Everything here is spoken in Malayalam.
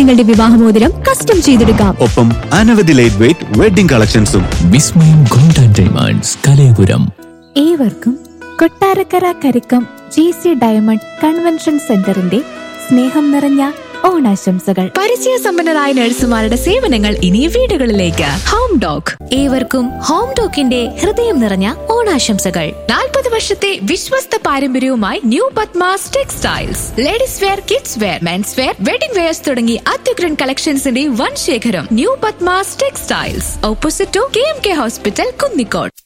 നിങ്ങളുടെ വിവാഹമോതിരം കസ്റ്റം ചെയ്തെടുക്കാം ഒപ്പം അനവധി ലൈറ്റ് വെയിറ്റ് വെഡിംഗ് കളക്ഷൻസും വിസ്മയം ഗോൾഡ് ആൻഡ് ഡയമണ്ട്സ് കലയപുരം ഏവർക്കും Kottarakkara Karikkam G C diamond convention സെന്ററിന്റെ സ്നേഹം നിറഞ്ഞ ഓണാശംസകൾ പരിചയസമ്പന്നരായ നഴ്സുമാരുടെ സേവനങ്ങൾ ഇനി വീടുകളിലേക്ക് ഹോം ഡോഗ് ഏവർക്കും ഹോം ഡോക്കിന്റെ ഹൃദയം നിറഞ്ഞ ഓണാശംസകൾ നാൽപ്പത് വർഷത്തെ വിശ്വസ്ത പാരമ്പര്യവുമായി new Padmas textiles ladies wear kids wear mens wear wedding wears തുടങ്ങി അത്യുഗ്രൻ കളക്ഷൻസിന്റെ വൻ ശേഖരം new Padmas textiles opposite to K M K hospital Kunnicode